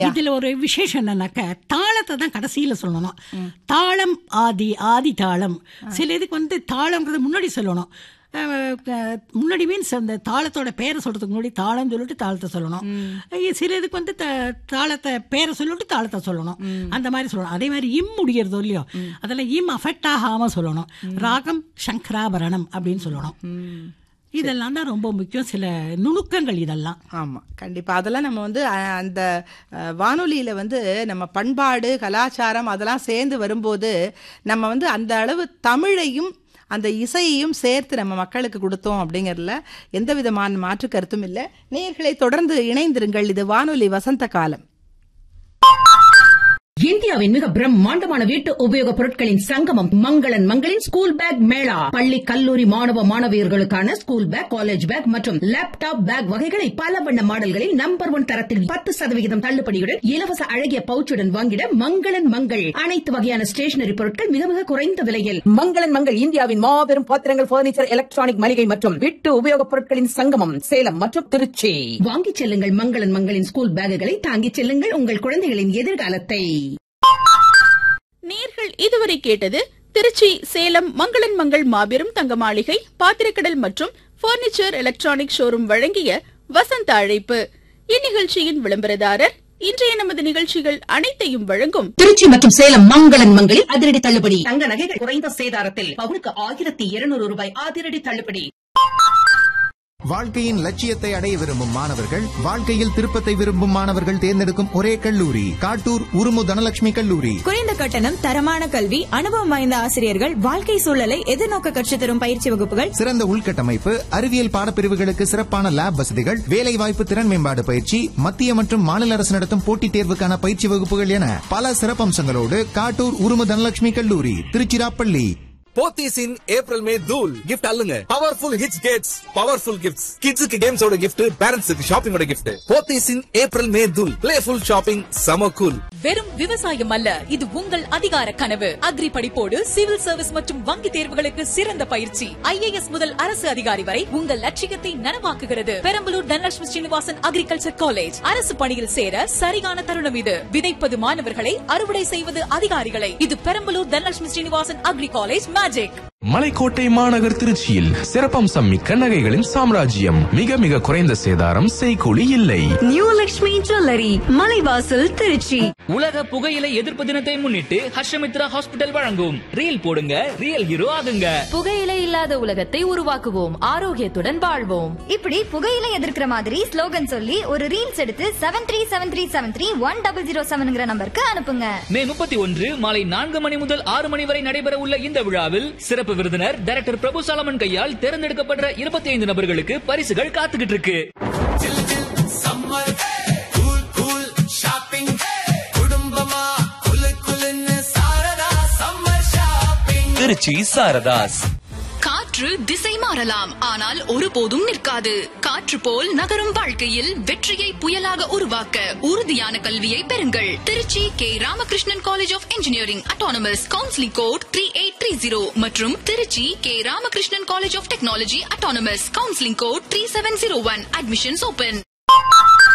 இதுல ஒரு விசேஷம் என்னன்னாக்க தாளத்தை தான் கடைசியில சொல்லணும் தாளம் ஆதி ஆதி தாளம் சில இதுக்கு வந்து தாளம்ன்றது முன்னாடி சொல்லணும் அஹ் க- முன்னாடி மீன்ஸ் அந்த தாளத்தோட பேரை சொல்றதுக்கு முன்னாடி தாளம் சொல்லிட்டு தாளத்தை சொல்லணும் இ- சில இதுக்கு வந்து த- தாளத்தை பேரை சொல்லிட்டு தாளத்தை சொல்லணும் அந்த மாதிரி சொல்லணும் அதே மாதிரி இம் முடிகிறதோ இல்லையோ அதெல்லாம் இம் அஃபெக்ட் ஆகாம சொல்லணும் ராகம் சங்கராபரணம் அப்படின்னு சொல்லணும் இதெல்லாம் தான் ரொம்ப முக்கியம் சில நுணுக்கங்கள் இதெல்லாம் ஆமா கண்டிப்பா அதெல்லாம் நம்ம வந்து அஹ், அந்த அஹ், வானொலியில வந்து நம்ம பண்பாடு கலாச்சாரம் அதெல்லாம் சேர்ந்து வரும்போது நம்ம வந்து அந்த அளவு தமிழையும் அந்த இசையையும் சேர்த்து நம்ம மக்களுக்கு கொடுத்தோம் அப்படிங்கறதுல எந்த விதமான மாற்று கருத்தும் இல்லை நேயர்களை தொடர்ந்து இணைந்திருங்கள் இது வானொலி வசந்த காலம் இந்தியாவின் மிக பிரம்மாண்டமான வீட்டு உபயோகப் பொருட்களின் சங்கமம் மங்களன் மங்களின் ஸ்கூல் பேக் மேளா பள்ளி கல்லூரி மாணவ மாணவியர்களுக்கான ஸ்கூல் பேக் காலேஜ் பேக் மற்றும் லேப்டாப் பேக் வகைகளை பல வண்ண மாடல்களில் நம்பர் ஒன் தரத்தில் பத்து சதவிகிதம் தள்ளுபடியுடன் இலவச அழகிய பவுச்சுடன் வாங்கிட மங்களன் மங்கள் அனைத்து வகையான ஸ்டேஷனரி பொருட்கள் மிக மிக குறைந்த விலையில் மங்களன் மங்கள் இந்தியாவின் மாபெரும் பாத்திரங்கள் பர்னிச்சர் எலக்ட்ரானிக் மளிகை மற்றும் வீட்டு உபயோகப் பொருட்களின் சங்கமம் சேலம் மற்றும் திருச்சி வாங்கிச் செல்லுங்கள் மங்களன் மங்களின் ஸ்கூல் பேக்குகளை தாங்கிச் செல்லுங்கள் உங்கள் குழந்தைகளின் எதிர்காலத்தை நேர்கள் இதுவரை கேட்டது திருச்சி சேலம் மங்களன் மங்கள் மாபெரும் தங்க மாளிகை பாத்திரக்கடல் மற்றும் பர்னிச்சர் எலக்ட்ரானிக் ஷோரூம் வழங்கிய வசந்த அழைப்பு இந்நிகழ்ச்சியின் விளம்பரதாரர் இன்றைய நமது நிகழ்ச்சிகள் அனைத்தையும் வழங்கும் திருச்சி மற்றும் சேலம் மங்களன் மங்களில் அதிரடி தள்ளுபடி தங்க நகைகள் குறைந்த சேதாரத்தில் பவுனுக்கு ஆயிரத்தி இருநூறு ரூபாய் அதிரடி தள்ளுபடி வாழ்க்கையின் லட்சியத்தை அடைய விரும்பும் மாணவர்கள் வாழ்க்கையில் திருப்பத்தை விரும்பும் மாணவர்கள் தேர்ந்தெடுக்கும் ஒரே கல்லூரி காட்டூர் உருமு தனலட்சுமி கல்லூரி குறைந்த கட்டணம் தரமான கல்வி அனுபவம் வாய்ந்த ஆசிரியர்கள் வாழ்க்கை சூழலை எதிர்நோக்க கற்றுத் தரும் பயிற்சி வகுப்புகள் சிறந்த உள்கட்டமைப்பு அறிவியல் பாடப்பிரிவுகளுக்கு சிறப்பான லேப் வசதிகள் வேலைவாய்ப்பு திறன் மேம்பாடு பயிற்சி மத்திய மற்றும் மாநில அரசு நடத்தும் போட்டித் தேர்வுக்கான பயிற்சி வகுப்புகள் என பல சிறப்பம்சங்களோடு காட்டூர் உருமு தனலட்சுமி கல்லூரி Tiruchirappalli Pothys in April May தூல் கிஃப்ட் அல்லுங்க powerful hits gets powerful gifts கிட்ஸுக்கு கேம்ஸோட கிஃப்ட் பேரண்ட்ஸுக்கு ஷாப்பிங்கோட gift Pothys in April May தூல் பிளேஃபுல் ஷாப்பிங் சம கூல் வெறும் விவசாயம் அல்ல இது உங்கள் அதிகார கனவு அக்ரி படிப்போடு சிவில் சர்வீஸ் மற்றும் வங்கி தேர்வுகளுக்கு சிறந்த பயிற்சி ஐஏஎஸ் முதல் அரசு அதிகாரி வரை உங்கள் லட்சியத்தை நனவாக்குகிறது பெரம்பலூர் தனலட்சுமி ஸ்ரீனிவாசன் அக்ரிகல்ச்சர் காலேஜ் அரசு பணியில் சேர சரியான தருணம் இது விதைப்பது மாணவர்களை அறுவடை செய்வது அதிகாரிகளை இது Perambalur Dhanalakshmi Srinivasan agri college magic Malaikottai மாநகர் திருச்சியில் சிறப்பம்சம் மிக்க நகைகளின் சாம்ராஜ்யம் மிக மிக குறைந்த சேதாரம் செய்கூலி இல்லை நியூ லட்சுமி ஜுவல்லரி மலைவாசல் திருச்சி உலக புகையிலை எதிர்ப்பு தினத்தை முன்னிட்டு ஹர்ஷமித்ரா ஹாஸ்பிட்டல் வழங்கும் ரீல் போடுங்க ரியல் ஹீரோ ஆகுங்க புகையிலை இல்லாத உலகத்தை உருவாக்குவோம் ஆரோக்கியத்துடன் வாழ்வோம் இப்படி புகையில எதிர்க்கிற மாதிரி ஸ்லோகன் சொல்லி ஒரு ரீல்ஸ் எடுத்து seven three seven three seven three one double zero செவன்ங்கிற நம்பருக்கு அனுப்புங்க மே முப்பத்தி ஒன்று மாலை நான்கு மணி முதல் ஆறு மணி வரை நடைபெற உள்ள இந்த விழாவில் சிறப்பு விருந்தினர் டைரக்டர் பிரபு சாலமன் கையால் தேர்ந்தெடுக்கப்பட்ட இருபத்தி ஐந்து நபர்களுக்கு பரிசுகள் காத்துக்கிட்டு இருக்கு சம்மர் கூல் கூல் ஷாப்பிங் குடும்பமா குலு குலுன்னு சாரதா சம்மர் ஷாப்பிங் திருச்சி சாரதாஸ் காற்று திசை மாறலாம் ஆனால் ஒருபோதும் நிற்காது காற்று போல் நகரும் வாழ்க்கையில் வெற்றியை புயலாக உருவாக்க உறுதியான கல்வியை பெறுங்கள் Trichy K Ramakrishnan college of engineering autonomous counselling code three eight three zero மற்றும் Trichy K Ramakrishnan college of technology autonomous counselling code three seven zero one admissions open